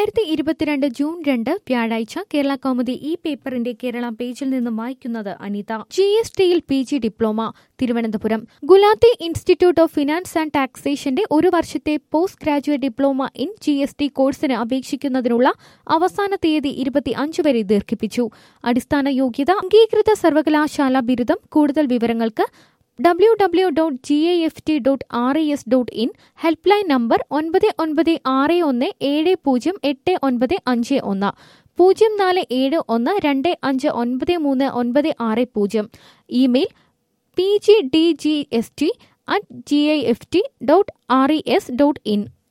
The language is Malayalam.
രണ്ടായിരത്തി ഇരുപത്തിരണ്ട് ജൂൺ രണ്ട് വ്യാഴാഴ്ച കേരള കൗമുദി ഈ പേപ്പറിന്റെ കേരള പേജിൽ നിന്നും വായിക്കുന്നത് അനിത ജി എസ് ടിയിൽ P G diploma Thiruvananthapuram Gulati institute of finance and ടാക്സേഷന്റെ ഒരു വർഷത്തെ post graduate diploma in G S T കോഴ്സിന് അപേക്ഷിക്കുന്നതിനുള്ള അവസാന തീയതി ഇരുപത്തി അഞ്ച് വരെ ദീർഘിപ്പിച്ചു അടിസ്ഥാന യോഗ്യത അംഗീകൃത സർവകലാശാല ബിരുദം കൂടുതൽ വിവരങ്ങൾക്ക് W W dot G I F T dot R E S dot in help line number ഒൻപത് ഒൻപത് ആറ് ഒന്ന് ഏഴ് പൂജ്യം എട്ട് ഒൻപത് അഞ്ച് ഒന്ന് പൂജ്യം നാല് ഏഴ് ഒന്ന് രണ്ട് അഞ്ച് ഒൻപത് മൂന്ന് ഒൻപത് ആറ് പൂജ്യം email P G D G S T at G I F T dot R E S dot in